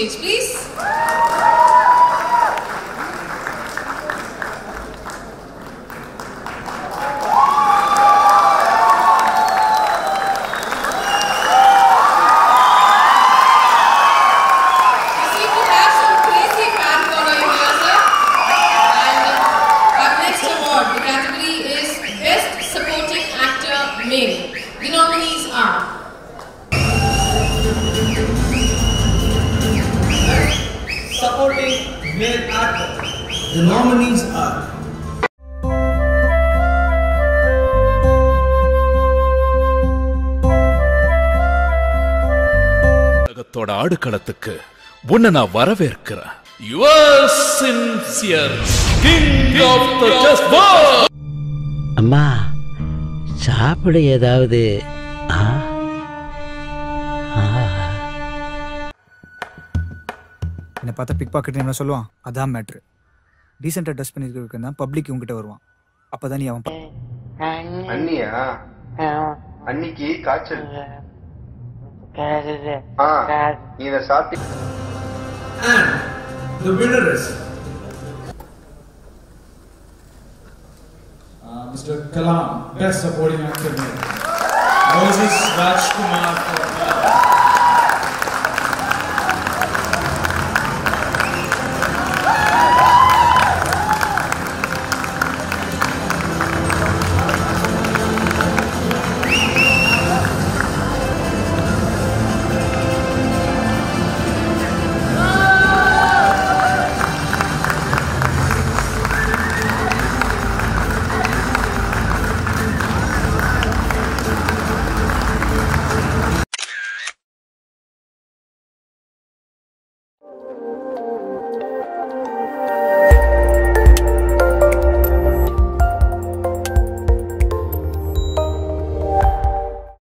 stage, please. We seem to have some crazy fan following here, sir. And our next award, the category is Best Supporting Actor Male. The nominees are supporting male actor. The nominees are உலகத்தோட ஆடுகளத்துக்கு உன்னை நான் வரவேற்கிறேன் your sincere king of the just அம்மா சாப்பிட ஏதாவது ஆ ஆ என்னை பார்த்தா big packet என்ன சொல்லுவான் அதான் மேட்ரு டீசெண்டாக ட்ரெஸ் பண்ணியிருக்கிறதுக்கு தான் பப்ளிக் உங்ககிட்ட வருவான் அப்போ தான் நீ அவன் பா- அண்ணியா அன்னிக்கு காய்ச்சல் ஆ நீ இதை சாப்பிட்டு and the winner is uh, Mr. Kalam, Best Supporting Actor. Male. Moses Rajkumar for